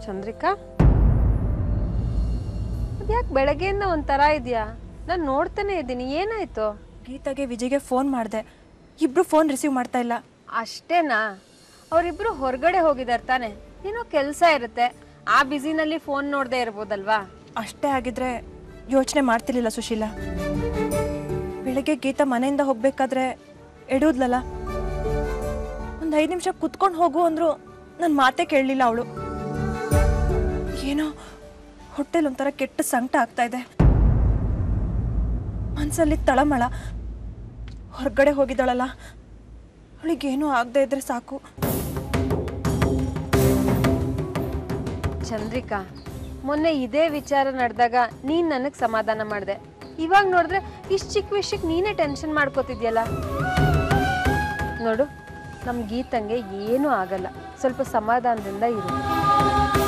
ಚಂದ್ರಿಕಾ ಅದ್ಯಾಕೆ ಬೆಳಗ್ಗೆಯಿಂದ ಒಂಥರ ಇದೆಯಾ ನಾನು ನೋಡ್ತಾನೆ ಇದ್ದೀನಿ ಏನಾಯ್ತು ಗೀತಾಗೆ ವಿಜಯ್ಗೆ ಫೋನ್ ಮಾಡಿದೆ ಇಬ್ರು ಫೋನ್ ರಿಸೀವ್ ಮಾಡ್ತಾ ಇಲ್ಲ ಅಷ್ಟೇನಾ ಅವರಿಬ್ರು ಹೊರಗಡೆ ಹೋಗಿದಾರೆ ತಾನೆ ಏನೋ ಕೆಲಸ ಇರುತ್ತೆ ಆ ಬ್ಯುಸಿನಲ್ಲಿ ಫೋನ್ ನೋಡದೆ ಇರ್ಬೋದಲ್ವಾ ಅಷ್ಟೇ ಆಗಿದ್ರೆ ಯೋಚನೆ ಮಾಡ್ತಿರ್ಲಿಲ್ಲ ಸುಶೀಲಾ ಬೆಳಗ್ಗೆ ಗೀತಾ ಮನೆಯಿಂದ ಹೋಗ್ಬೇಕಾದ್ರೆ ಎಡುದ್ಲಲ್ಲ ಒಂದು ಐದು ನಿಮಿಷ ಕುತ್ಕೊಂಡು ಹೋಗು ಅಂದ್ರು ನನ್ನ ಮಾತೇ ಕೇಳಲಿಲ್ಲ ಅವಳು ಏನೋ ಹೊಟ್ಟೆಲ್ ಒಂಥರ ಕೆಟ್ಟ ಸಂಕಟ ಆಗ್ತಾ ಇದೆ ಮನ್ಸಲ್ಲಿ ತಳಮಳ ಹೊರಗಡೆ ಹೋಗಿದ್ದಾಳಲ್ಲ ಅವಳಿಗೇನೂ ಆಗದೆ ಇದ್ರೆ ಸಾಕು ಚಂದ್ರಿಕಾ ಮೊನ್ನೆ ಇದೇ ವಿಚಾರ ನಡೆದಾಗ ನೀನ್ ನನಗೆ ಸಮಾಧಾನ ಮಾಡಿದೆ ಇವಾಗ ನೋಡಿದ್ರೆ ಇಷ್ಟು ಚಿಕ್ಕ ವಿಷಯಕ್ಕೆ ನೀನೇ ಟೆನ್ಷನ್ ಮಾಡ್ಕೋತಿದ್ಯಲ್ಲ ನೋಡು ನಮ್ ಗೀತಂಗೆ ಏನೂ ಆಗಲ್ಲ ಸ್ವಲ್ಪ ಸಮಾಧಾನದಿಂದ ಇರು